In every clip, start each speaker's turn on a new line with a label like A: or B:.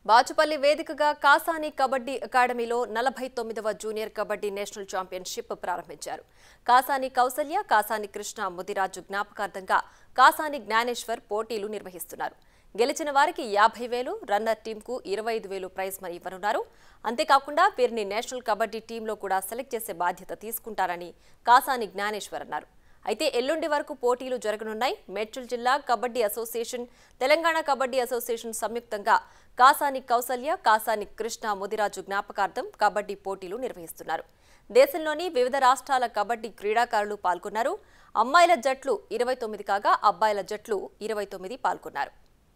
A: బాచుపల్లి వేదికగా కాసాని కబడ్డీ అకాడమీలో నలభై తొమ్మిదవ జూనియర్ కబడ్డీ నేషనల్ ఛాంపియన్షిప్ ప్రారంభించారు కాసాని కౌసల్య కాసాని కృష్ణ ముదిరాజు జ్ఞాపకార్థంగా కాసాని జ్ఞానేశ్వర్ పోటీలు నిర్వహిస్తున్నారు గెలిచిన వారికి యాభై వేలు రన్నర్ టీంకు ఇరవై ఐదు వేలు ప్రైజ్ మనీ ఇవ్వనున్నారు అంతేకాకుండా వీరిని నేషనల్ కబడ్డీ టీంలో కూడా సెలెక్ట్ చేసే బాధ్యత తీసుకుంటారని కాసాని జ్ఞానేశ్వర్ అన్నారు అయితే ఎల్లుండి వరకు పోటీలు జరగనున్నాయి మేడ్చల్ జిల్లా కబడ్డీ అసోసియేషన్ తెలంగాణ కబడ్డీ అసోసియేషన్ సంయుక్తంగా కాసాని కౌసల్య కాసాని కృష్ణ ముదిరాజు జ్ఞాపకార్థం కబడ్డీ పోటీలు నిర్వహిస్తున్నారు దేశంలోని వివిధ రాష్ట్రాల కబడ్డీ క్రీడాకారులు పాల్గొన్నారు అమ్మాయిల జట్లు ఇరవై తొమ్మిది కాగా అబ్బాయిల జట్లు ఇరవై తొమ్మిది పాల్గొన్నారు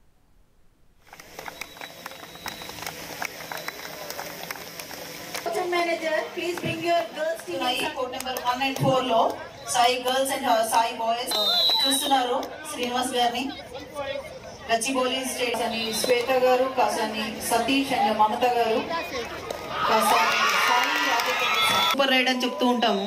B: Hotel manager, please bring your girls team
C: Sai
B: inside.
C: Code number one and four లో Sai girls and Sai boys చూస్తున్నారు శ్రీనివాస్ గారిని గచ్చిబౌలి స్టేట్స్ అని శ్వేత గారు కాసాని సతీష్ అండ్ మమత గారు కాసాని సాయి సూపర్ రైడ్ అని చెప్తూ ఉంటాము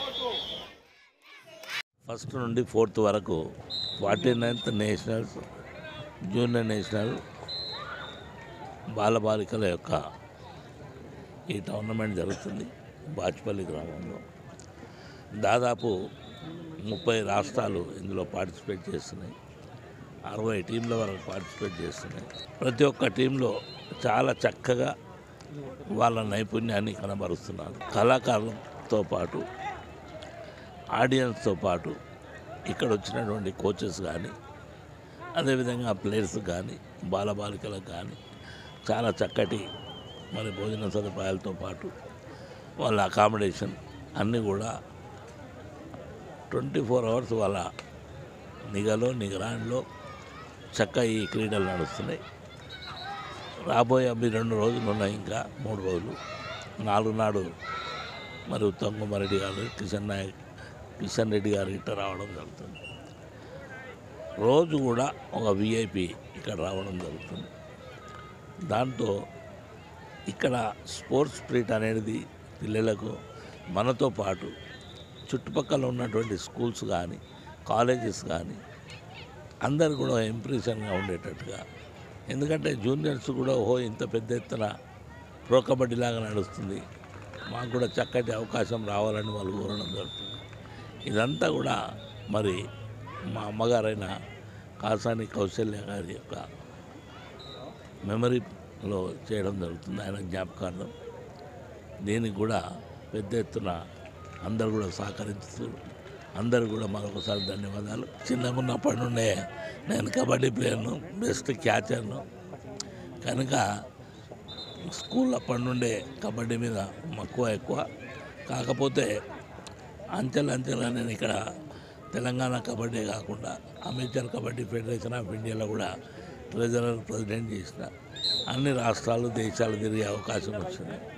D: ఫస్ట్ నుండి ఫోర్త్ వరకు forty ninth nationals junior national బాలబాలికల యొక్క ఈ టోర్నమెంట్ జరుగుతుంది బాచ్పల్లి గ్రామంలో దాదాపు ముప్పై రాష్ట్రాలు ఇందులో పార్టిసిపేట్ చేస్తున్నాయి అరవై టీంల వరకు పార్టిసిపేట్ చేస్తున్నాయి ప్రతి ఒక్క టీంలో చాలా చక్కగా వాళ్ళ నైపుణ్యాన్ని కనబరుస్తున్నారు కళాకారులతో పాటు ఆడియన్స్తో పాటు ఇక్కడ వచ్చినటువంటి కోచెస్ కానీ అదేవిధంగా ప్లేయర్స్ కానీ బాలబాలికలకు కానీ చాలా చక్కటి మరి భోజన సదుపాయాలతో పాటు వాళ్ళ అకామిడేషన్ అన్నీ కూడా ట్వంటీ ఫోర్ అవర్స్ వాళ్ళ నిఘలో నిగరాన్లో చక్క ఈ క్రీడలు నడుస్తున్నాయి రాబోయే అవి రెండు రోజులు ఉన్నాయి ఇంకా మూడు రోజులు నాలుగు నాడు మరి ఉత్తమ్ కుమార్ రెడ్డి గారు కిషన్ నాయక్ కిషన్ రెడ్డి గారు ఇట్ట రావడం జరుగుతుంది రోజు కూడా ఒక విఐపి ఇక్కడ రావడం జరుగుతుంది దాంతో ఇక్కడ స్పోర్ట్స్ స్పిరిట్ అనేది పిల్లలకు మనతో పాటు చుట్టుపక్కల ఉన్నటువంటి స్కూల్స్ కానీ కాలేజెస్ కానీ అందరు కూడా ఇంప్రెషన్గా ఉండేటట్టుగా ఎందుకంటే జూనియర్స్ కూడా ఓహో ఇంత పెద్ద ఎత్తున ప్రో కబడ్డీ లాగా నడుస్తుంది మాకు కూడా చక్కటి అవకాశం రావాలని వాళ్ళు కోరడం జరుగుతుంది ఇదంతా కూడా మరి మా అమ్మగారైన కాసాని కౌశల్య గారి యొక్క మెమరీలో చేయడం జరుగుతుంది ఆయన జ్ఞాపకార్థం దీనికి కూడా పెద్ద ఎత్తున అందరు కూడా సహకరిస్తూ అందరు కూడా మరొకసారి ధన్యవాదాలు చిన్నగా ఉన్నప్పటి నుండే నేను కబడ్డీ ప్లేయర్ను బెస్ట్ క్యాచర్ను కనుక స్కూల్ అప్పటి నుండే కబడ్డీ మీద మక్కువ ఎక్కువ కాకపోతే అంచెలు అంచెలుగా నేను ఇక్కడ తెలంగాణ కబడ్డీ కాకుండా అమేచర్ కబడ్డీ ఫెడరేషన్ ఆఫ్ ఇండియాలో కూడా ట్రెజరర్ ప్రెసిడెంట్ చేసిన అన్ని రాష్ట్రాలు దేశాలు తిరిగే అవకాశం వచ్చింది